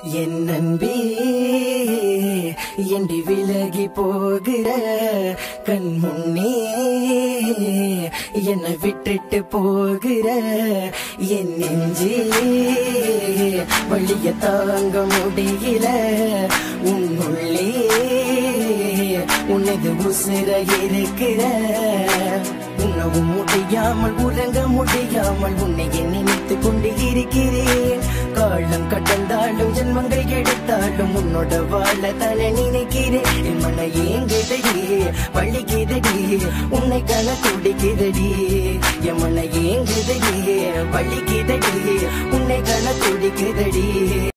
என் நன்பே என்று விலகி போகிற கண் முன்னே என்னை விட்டுட்டு போகிற என் நெஞ்சே வழிய தாங்க முடியல உன்னுள்ளே உனது உசிர இருக்கிற உணவும் முடியாமல் உறங்க முடியாமல் உன்னை நினைத்து கொண்டு இருக்கிறேன் காலம் கடந்தாலும் ஜென்மங்கள் எடுத்தாலும் உன்னோட வாழ தானே நினைக்கிறேன் என் மன ஏங்குதடி வலிக்குதடி உன்னை கண துடிக்குதடி என் மன ஏங்குதடி வலிக்குதடி உன்னை கண துடிக்குதடி